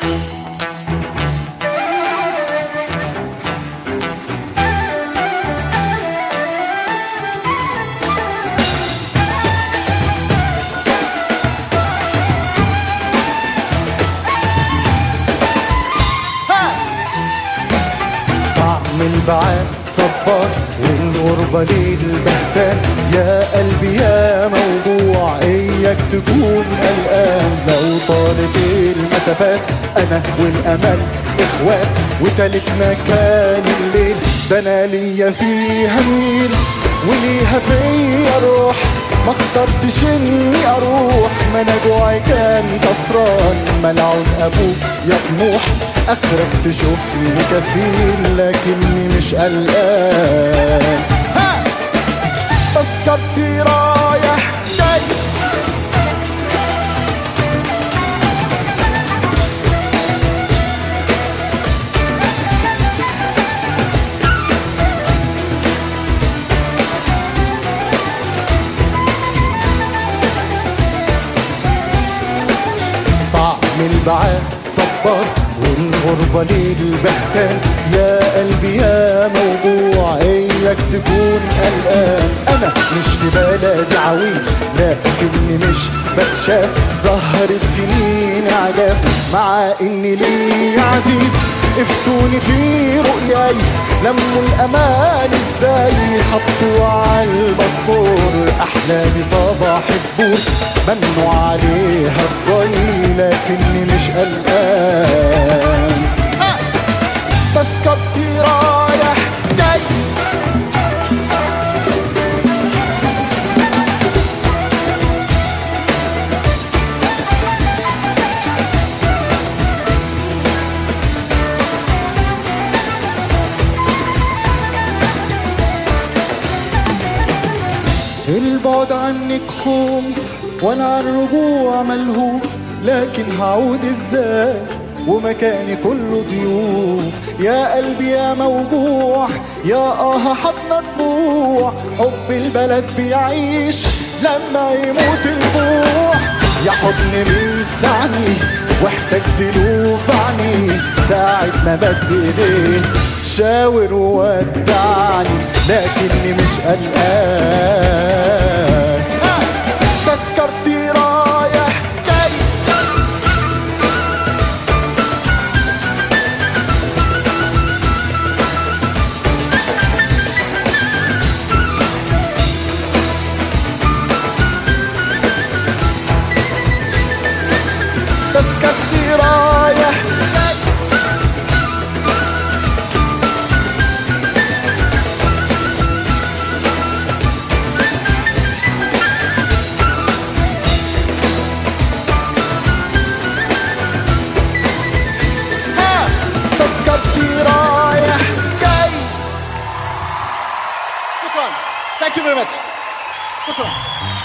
طعم البعاد صبار والغربة للبهتان يا قلبي يا موجوع اياك تكون قلقان لو طالت المسافات انا والامل اخوات وتالت مكان الليل ده انا ليا فيها النيل وليها فيا روح ما اخترتش اني اروح ما انا جوعي كان طفران ملعون ابوك يا طموح اخرك تشوفني كفيل لكني مش قلقان ها تذكرتي رايح جاي طعم البعاد صبار والغربة للبهتان يا قلبي يا موجوع اياك تكون قلقان انا مش لبلدي عويل لكني مش بتشاف ظهرت سنين عجاف مع اني لي عزيز افتوني في رؤياي لموا الامان ازاي حطوا على الباسبور احلامي صباح الدور منوا عليها الضي لكني مش قلقان آه! تذكرتي رايح جاي البعد عنك خوف وانا على الرجوع ملهوف لكن هعود ازاي ومكاني كله ضيوف يا قلبي يا موجوع يا اه حضن دموع حب البلد بيعيش لما يموت الجوع يا حضن بيسعني واحتجت له بعني ساعة ما مد ايديه شاور وودعني لكني مش قلقان تذكرتي رايح جاي تذكرتي رايح جاي ها تذكرتي رايح جاي شكرا ثانك يو فيري ماتش شكرا